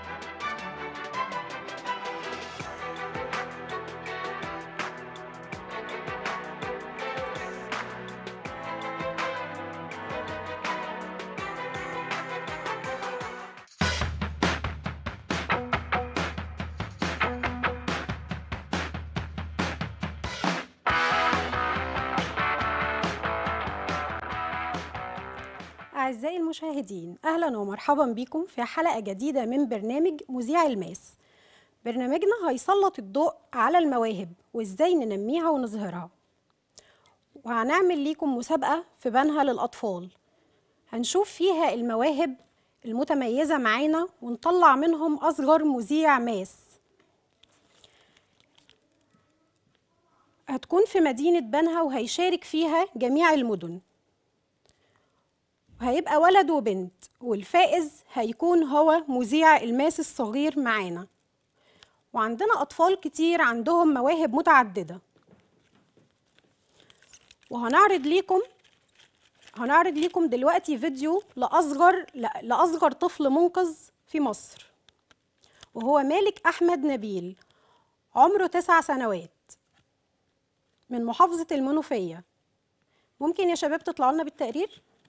أعزائي المشاهدين أهلا ومرحبا بكم في حلقة جديدة من برنامج مذيع الماس برنامجنا هيسلط الضوء على المواهب وإزاي ننميها ونظهرها وهنعمل ليكم مسابقة في بنها للأطفال هنشوف فيها المواهب المتميزة معانا ونطلع منهم أصغر مذيع ماس هتكون في مدينة بنها وهيشارك فيها جميع المدن وهيبقى ولد وبنت والفائز هيكون هو مذيع الماس الصغير معانا وعندنا أطفال كتير عندهم مواهب متعددة وهنعرض ليكم هنعرض ليكم دلوقتي فيديو لأصغر لأصغر طفل منقذ في مصر وهو مالك أحمد نبيل عمره تسع سنوات من محافظة المنوفية ممكن يا شباب تطلعوا لنا بالتقرير؟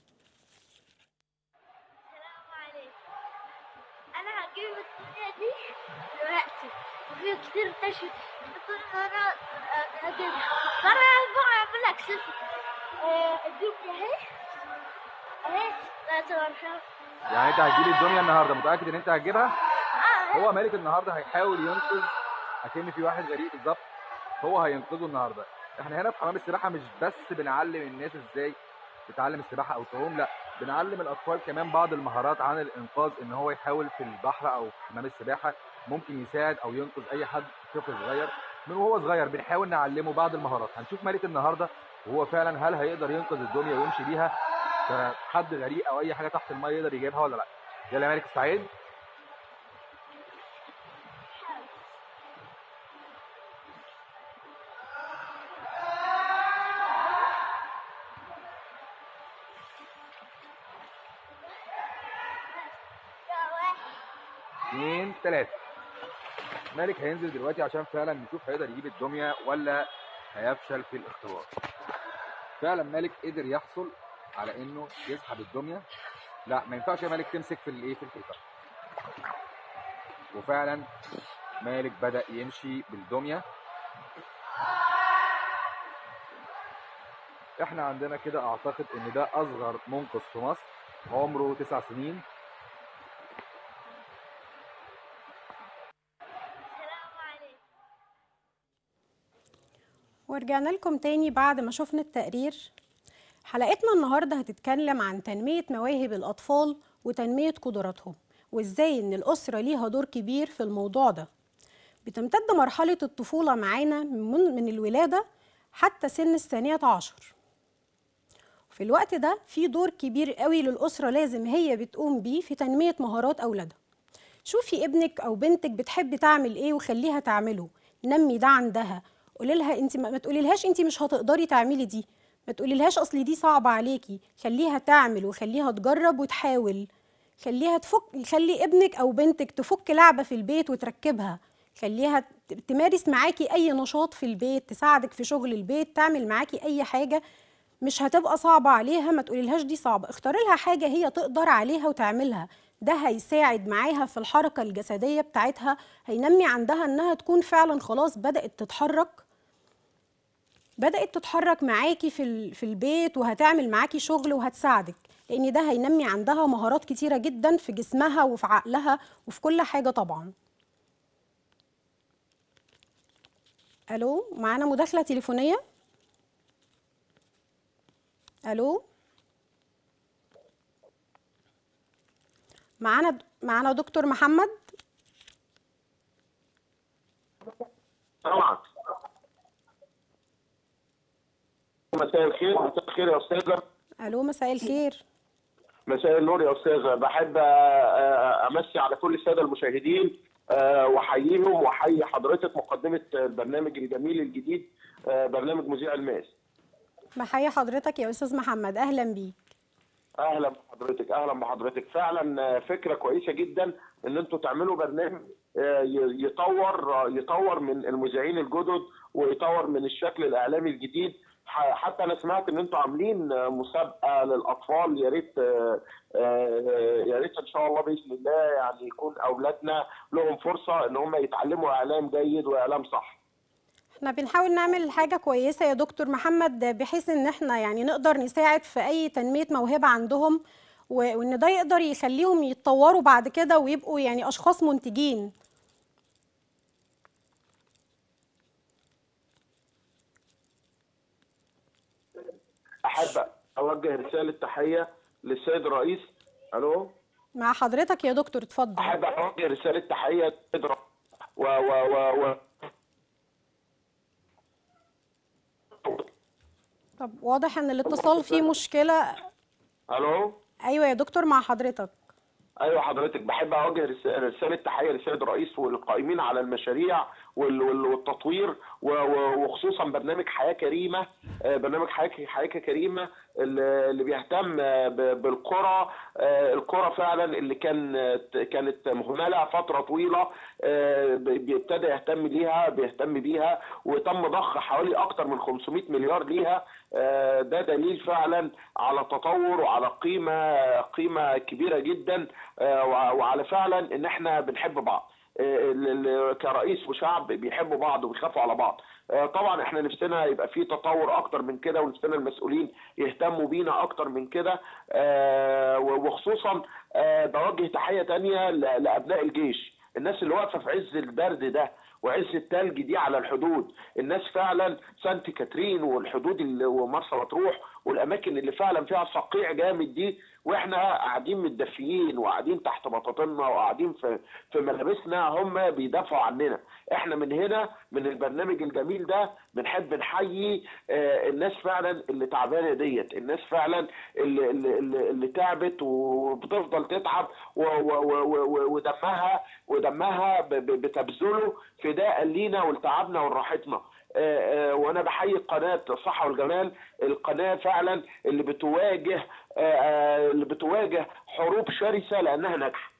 السلام عليكم انا هجيب الدنيا دي دلوقتي وفي كتير تشوي كل مرة هجيبها فانا هرجع اعمل لك صفر الدنيا اهي اهي لازم ارجع يعني انت هتجيب الدنيا النهارده متاكد ان انت هتجيبها اه هو مالك النهارده هيحاول ينقذ اكن في واحد غريب بالظبط هو هينقذه النهارده احنا هنا في حمام السباحه مش بس بنعلم الناس ازاي تتعلم السباحه او تعوم لا بنعلم الاطفال كمان بعض المهارات عن الانقاذ ان هو يحاول في البحر او في حمام السباحه ممكن يساعد او ينقذ اي حد طفل صغير من وهو صغير بنحاول نعلمه بعض المهارات هنشوف مالك النهارده وهو فعلا هل هيقدر ينقذ الدنيا ويمشي بيها حد غريق او اي حاجه تحت الميه يقدر يجيبها ولا لا يلا يا مالك استعد اثنين ثلاثة مالك هينزل دلوقتي عشان فعلا نشوف هيقدر يجيب الدمية ولا هيفشل في الاختبار فعلا مالك قدر يحصل على انه يسحب الدمية لا ما ينفعش يا مالك تمسك في الايه في الحيطة وفعلا مالك بدأ يمشي بالدمية احنا عندنا كده اعتقد ان ده اصغر منقذ في مصر عمره تسع سنين السلام عليكم ورجعنا لكم تاني بعد ما شفنا التقرير حلقتنا النهاردة هتتكلم عن تنمية مواهب الأطفال وتنمية قدراتهم وإزاي إن الأسرة ليها دور كبير في الموضوع ده بتمتد مرحلة الطفولة معانا من, من الولادة حتى سن الثانية عشر في الوقت ده في دور كبير قوي للأسرة لازم هي بتقوم بيه في تنمية مهارات أولادها شوفي ابنك أو بنتك بتحب تعمل إيه وخليها تعمله نمي ده عندها قولي لها انت ما تقولي لهاش انت مش هتقدري تعملي دي ما تقولي لهاش اصل دي صعبه عليكي خليها تعمل وخليها تجرب وتحاول خليها تفك خلي ابنك او بنتك تفك لعبه في البيت وتركبها خليها ت- تمارس معاكي اي نشاط في البيت تساعدك في شغل البيت تعمل معاكي اي حاجه مش هتبقى صعبه عليها ما تقوليلهاش دي صعبه اختاري لها حاجه هي تقدر عليها وتعملها ده هيساعد معاها في الحركه الجسديه بتاعتها هينمي عندها انها تكون فعلا خلاص بدات تتحرك بدأت تتحرك معاكي في ال- في البيت وهتعمل معاكي شغل وهتساعدك لأن ده هينمي عندها مهارات كتيرة جدا في جسمها وفي عقلها وفي كل حاجة طبعا ألو معانا مداخلة تليفونية ألو معانا معانا دكتور محمد طبعا مساء الخير مساء الخير يا استاذه ألو مساء الخير مساء النور يا استاذه بحب آه، امسي على كل الساده المشاهدين آه، واحييهم واحيي حضرتك مقدمه البرنامج الجميل الجديد آه، برنامج مذيع الماس بحيي حضرتك يا أستاذ محمد أهلا بيك اهلا بحضرتك اهلا بحضرتك فعلا آه، فكره كويسه جدا ان انتوا تعملوا برنامج آه، ي- يطور يطور من المذيعين الجدد ويطور من الشكل الاعلامي الجديد ح- حتى انا سمعت ان انتوا عاملين آه، مسابقه للاطفال يا ريت آه، آه، يا ريت ان شاء الله باذن الله يعني يكون اولادنا لهم فرصه ان هم يتعلموا اعلام جيد واعلام صح. احنا بنحاول نعمل حاجة كويسة يا دكتور محمد بحيث ان احنا يعني نقدر نساعد في اي تنمية موهبة عندهم و- وان ده يقدر يخليهم يتطوروا بعد كده ويبقوا يعني اشخاص منتجين احب اوجه رساله تحيه للسيد الرئيس الو مع حضرتك يا دكتور اتفضل احب اوجه رساله تحيه للسيد الرئيس و و و, و... طب واضح ان الاتصال فيه مشكلة الو ايوه يا دكتور مع حضرتك ايوه حضرتك بحب اوجه رس- رساله تحيه للسيد الرئيس والقائمين على المشاريع وال- وال- والتطوير و- و- وخصوصا برنامج حياه كريمه آه، برنامج حياه حياه كريمه اللي اللي بيهتم آه، ب- بالقرى آه، القرى فعلا اللي كانت كانت مهمله فتره طويله آه، ب- بيبتدى يهتم ليها بيهتم بيها وتم ضخ حوالي اكتر من 500 مليار ليها آه، ده دليل فعلا على تطور وعلى قيمه قيمه كبيره جدا آه، وع- وعلى فعلا ان احنا بنحب بعض آه، ال- ال- كرئيس وشعب بيحبوا بعض وبيخافوا على بعض آه، طبعا احنا نفسنا يبقى في تطور اكتر من كده ونفسنا المسؤولين يهتموا بينا اكتر من كده آه، وخصوصا آه، بوجه تحيه تانية ل- لابناء الجيش الناس اللي واقفه في عز البرد ده وعز التلج دي على الحدود الناس فعلا سانت كاترين والحدود اللي ومرسى مطروح والاماكن اللي فعلا فيها صقيع جامد دي واحنا قاعدين متدفيين وقاعدين تحت بطاطنا وقاعدين في في ملابسنا هم بيدافعوا عننا احنا من هنا من البرنامج الجميل ده بنحب نحيي آه، الناس فعلا اللي تعبانه ديت الناس فعلا اللي اللي, اللي, اللي تعبت وبتفضل تتعب و- و- و- و- ودمها ودمها ب- ب- بتبذله فداء لينا ولتعبنا ولراحتنا آه، آه، وانا بحيي قناه الصحه والجمال القناه فعلا اللي بتواجه آه، آه، اللي بتواجه حروب شرسه لانها ناجحه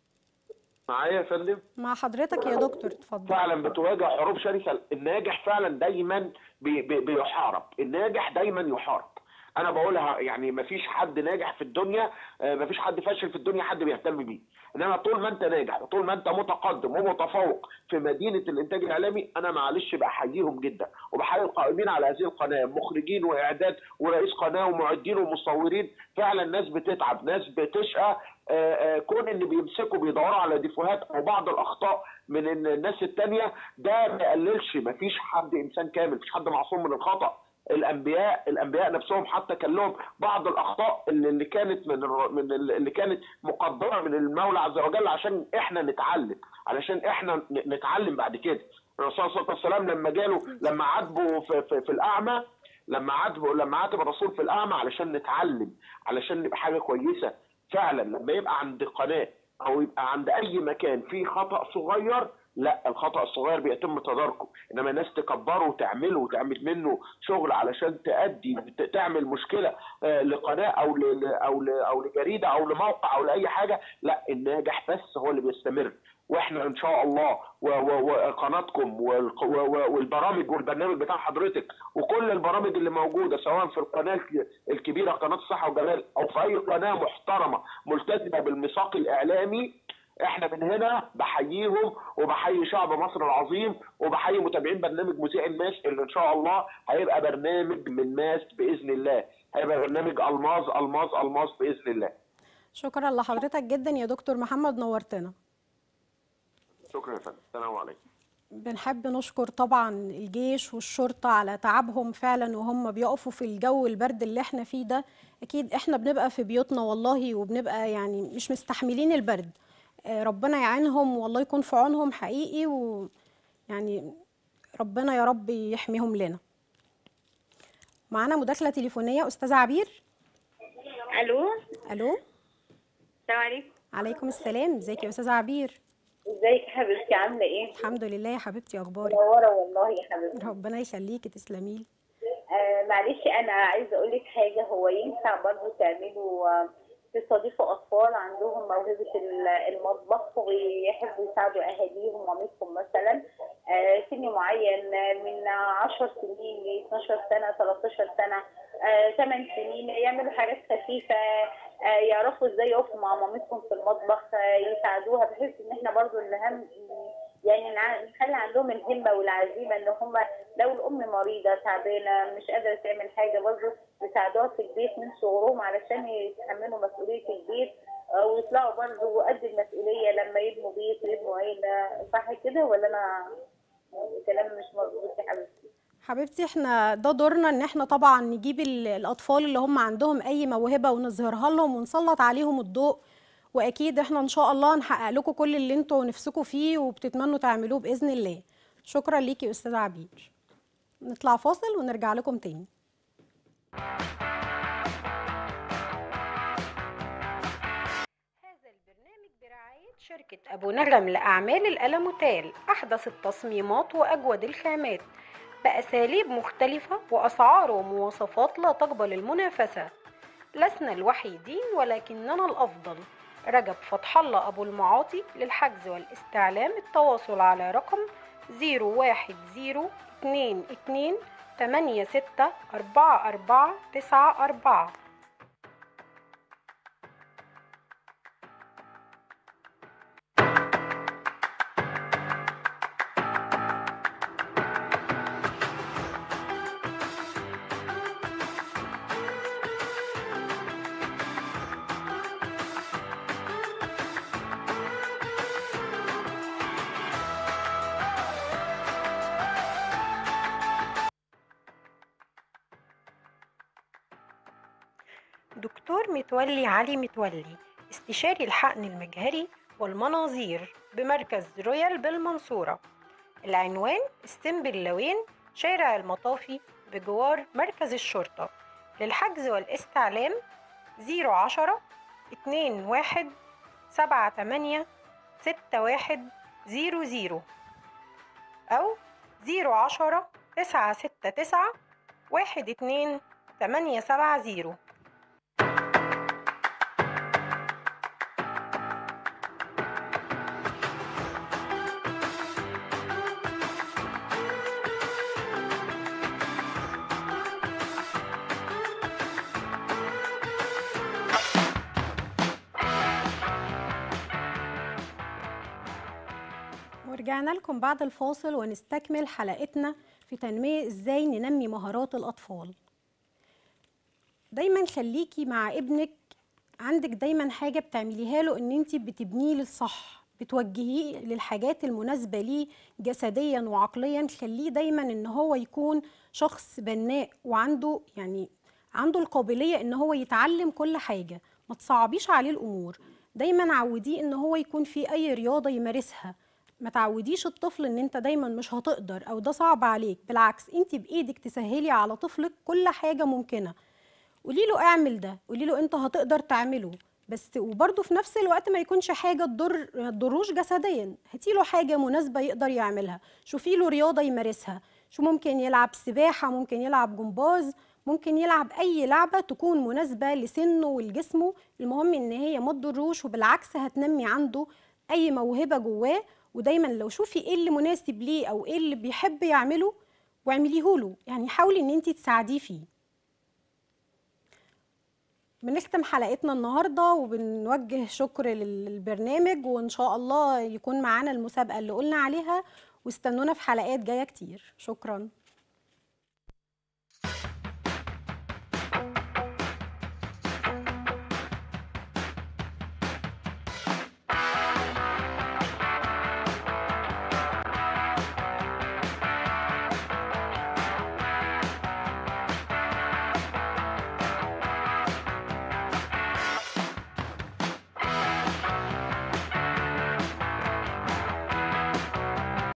معايا يا فندم مع حضرتك يا دكتور اتفضل فعلا بتواجه حروب شرسه الناجح فعلا دايما بي بي بيحارب الناجح دايما يحارب انا بقولها يعني ما فيش حد ناجح في الدنيا ما فيش حد فاشل في الدنيا حد بيهتم بيه انما طول ما انت ناجح وطول ما انت متقدم ومتفوق في مدينه الانتاج الاعلامي انا معلش بحييهم جدا وبحيي القائمين على هذه القناه مخرجين واعداد ورئيس قناه ومعدين ومصورين فعلا ناس بتتعب ناس بتشقى آه، آه، كون ان بيمسكوا بيدوروا على ديفوهات او بعض الاخطاء من إن الناس التانية ده ما يقللش ما فيش حد انسان كامل مفيش حد معصوم من الخطا الانبياء الانبياء نفسهم حتى كان لهم بعض الاخطاء اللي اللي كانت من الر- من ال- اللي كانت مقدره من المولى عز وجل عشان احنا نتعلم علشان احنا ن- نتعلم بعد كده الرسول صلى الله عليه وسلم لما جاله لما عاتبه في, في, في الاعمى لما عاتبه لما عاتب الرسول في الاعمى علشان نتعلم علشان نبقى حاجه كويسه فعلا لما يبقى عند قناه او يبقى عند اي مكان فيه خطا صغير لا الخطا الصغير بيتم تداركه انما الناس تكبره وتعمله وتعمل منه شغل علشان تأدي ت- تعمل مشكله آه، لقناه او ل- ل- او ل- او لجريده او لموقع او لاي حاجه لا الناجح بس هو اللي بيستمر واحنا ان شاء الله و- و- وقناتكم والق- و- و- والبرامج والبرنامج بتاع حضرتك وكل البرامج اللي موجوده سواء في القناه الك- الكبيره قناه الصحه والجمال او في اي قناه محترمه ملتزمه بالميثاق الاعلامي احنا من هنا بحييهم وبحيي شعب مصر العظيم وبحيي متابعين برنامج مذيع الماس اللي ان شاء الله هيبقى برنامج من ماس باذن الله هيبقى برنامج الماظ الماظ الماظ باذن الله شكرا لحضرتك جدا يا دكتور محمد نورتنا شكرا يا فندم السلام عليكم بنحب نشكر طبعا الجيش والشرطة على تعبهم فعلا وهم بيقفوا في الجو البرد اللي احنا فيه ده اكيد احنا بنبقى في بيوتنا والله وبنبقى يعني مش مستحملين البرد آه، ربنا يعينهم والله يكون في عونهم حقيقي ويعني ربنا يا رب يحميهم لنا معانا مداخلة تليفونية أستاذة عبير الو ألو السلام عليكم عليكم السلام ازيك يا أستاذة عبير ازيك يا حبيبتي عامله ايه الحمد لله يا حبيبتي أخبارك منوره والله يا حبيبتي ربنا يخليكي تسلميلي آه معلش انا عايزه اقول لك حاجه هو ينفع برضو تعملوا آه، تستضيفوا اطفال عندهم موهبه ال- المطبخ ويحبوا يساعدوا اهاليهم مامتهم مثلا آه، سن معين آه، من 10 سنين ل 12 سنه 13 سنه 8 سنين يعملوا حاجات خفيفه آه، يعرفوا ازاي يقفوا مع مامتهم في المطبخ آه، يساعدوها بحيث ان احنا برضو الاهم يعني نع- نخلي عندهم الهمه والعزيمه ان هم لو الام مريضه تعبانه مش قادره تعمل حاجه برضو يساعدوها في البيت من صغرهم علشان يتحملوا مسؤوليه البيت آه، ويطلعوا برضو قد المسؤوليه لما يبنوا بيت ويبنوا عيله صح كده ولا انا كلامي مش مظبوط يا حبيبتي حبيبتي احنا ده دورنا ان احنا طبعا نجيب ال- الاطفال اللي هم عندهم اي موهبه ونظهرها لهم ونسلط عليهم الضوء واكيد احنا ان شاء الله نحقق لكم كل اللي انتوا نفسكم فيه وبتتمنوا تعملوه باذن الله شكرا ليكي استاذه عبير نطلع فاصل ونرجع لكم تاني هذا البرنامج برعاية شركة أبو نغم لأعمال الألموتال أحدث التصميمات وأجود الخامات بأساليب مختلفة وأسعار ومواصفات لا تقبل المنافسة لسنا الوحيدين ولكننا الأفضل رجب فتح الله أبو المعاطي للحجز والاستعلام التواصل على رقم 010 22 86 44 94 دكتور متولي علي متولي استشاري الحقن المجهري والمناظير بمركز رويال بالمنصورة العنوان السنبلاوين شارع المطافي بجوار مركز الشرطة للحجز والاستعلام 010 21 78 61 00 أو 010 969 12 870 ورجعنا لكم بعد الفاصل ونستكمل حلقتنا في تنمية ازاي ننمي مهارات الأطفال دايما خليكي مع ابنك عندك دايما حاجة بتعمليها له ان انت بتبنيه للصح بتوجهيه للحاجات المناسبة ليه جسديا وعقليا خليه دايما ان هو يكون شخص بناء وعنده يعني عنده القابلية ان هو يتعلم كل حاجة ما تصعبيش عليه الأمور دايما عوديه ان هو يكون في اي رياضة يمارسها ما تعوديش الطفل ان انت دايما مش هتقدر او ده صعب عليك بالعكس انت بايدك تسهلي على طفلك كل حاجة ممكنة قولي له اعمل ده قولي له انت هتقدر تعمله بس وبرضه في نفس الوقت ما يكونش حاجه تضر ما تضروش جسديا هاتي له حاجه مناسبه يقدر يعملها شوفي له رياضه يمارسها شو ممكن يلعب سباحه ممكن يلعب جمباز ممكن يلعب اي لعبه تكون مناسبه لسنه ولجسمه المهم ان هي ما تضروش وبالعكس هتنمي عنده اي موهبه جواه ودايما لو شوفي ايه اللي مناسب ليه او ايه اللي بيحب يعمله واعمليه له يعني حاولي ان انت تساعديه فيه بنختم حلقتنا النهارده وبنوجه شكر للبرنامج وان شاء الله يكون معانا المسابقه اللي قلنا عليها واستنونا في حلقات جايه كتير شكرا